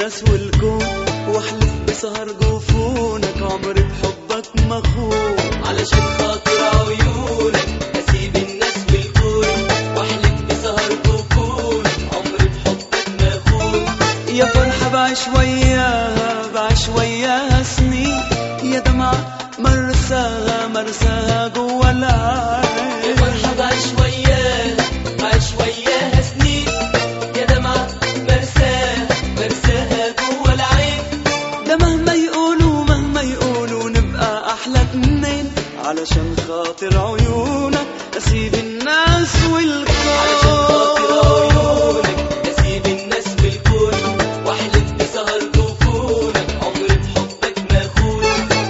الناس والكون واحلف بسهر جفونك عمري بحبك مخون علشان خاطر عيونك اسيب الناس والكون واحلف بسهر جفونك عمري بحبك ما اخون يا فرحة بعيش وياها بعيش وياها سنين يا دمعة مرساها مرساها جوا يا العين فرحة بعيش وياها بعيش وياها سنين يا دمعة مرساها مرساها جوا العين ده مهما يقولوا مهما يقولوا نبقى احلى اتنين علشان خاطر عيونك اسيب الناس علشان خاطر والكون عيونك اسيب الناس والكون واحلف بسهر جفونك عمري بحبك ما اخون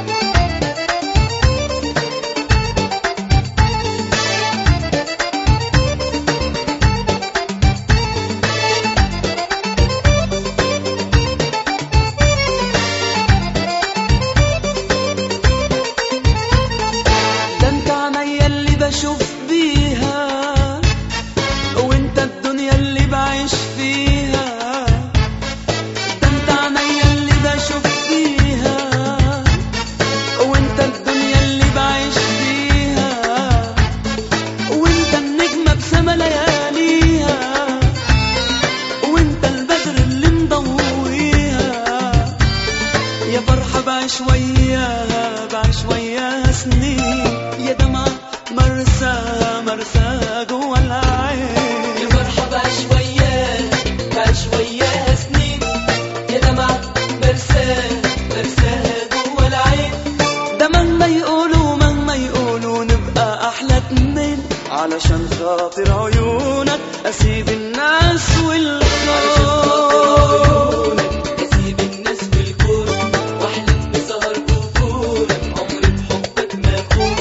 ده انت عينيا اللي بشوف بيها وانت الدنيا اللي بعيش فيها ده انت عينيا اللي بشوف فيها وانت الدنيا اللي بعيش فيها وانت النجمة بسما لياليها وانت البدر اللي مضويها يا فرحة بعيش وياها بعيش وياها سنين يا دمعة مرساها مرساها جوا يا العين فرحة بعيش وياها بعيش وياها سنين يا دمعة مرساها مرساها جوا العين ده مهما يقولوا مهما يقولوا نبقى أحلى اتنين علشان خاطر عيونك أسيب الناس علشان خاطر والكون عيونك اسيب الناس بالكون واحلف بسهر جفونك عمري بحبك ما اخون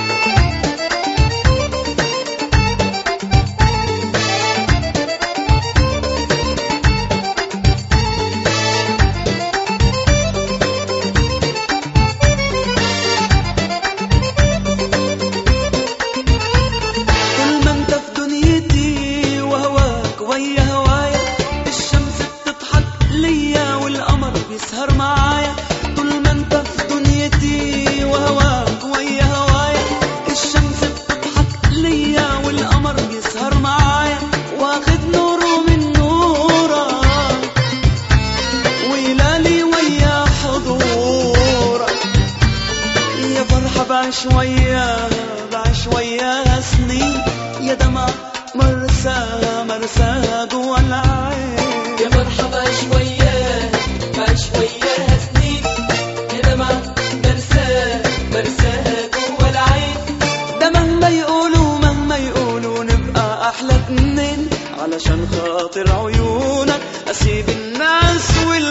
طول ما انت في دنيتي وهواك ويا هوايا الشمس بتضحك ليا والقمر بيسهر معايا طول ما انت في دنيتي وهواك ويا هوايا الشمس بتضحك ليا والقمر بيسهر معايا واخد نوره من نورك ويلالي ويا حضورك يا فرحة بعيش وياها بعيش وياها سنين يا دمع مرساها مرساها جوا العين يا فرحة بعيش وياها بعيش وياها سنين يا دمعة مرساها مرساها جوا العين ده مهما يقولوا مهما يقولوا نبقى أحلى اتنين علشان خاطر عيونك أسيب الناس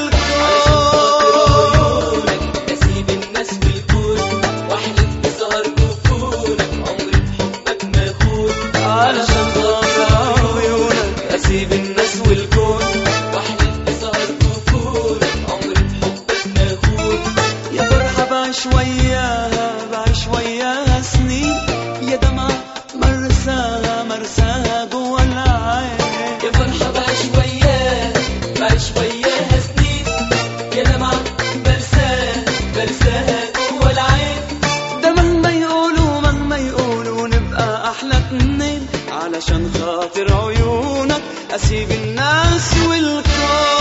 خاطر والكون عيونك اسيب الناس بالكون واحلف بسهر جفونك عمري بحبك ما اخون علشان خاطر عيونك أسيب الناس والكون واحلف بسهر جفونك عمري بحبك ما اخون يا فرحة بعيش وياها بعيش وياها سنين يا دمعة مرساها مرساها جوا العين يا فرحة بعيش وياها بعيش وياها سنين يا دمعة برساها برساها جوا العين ده مهما يقولوا مهما يقولوا نبقى أحلى اتنين علشان خاطر عيونك أسيب الناس والكون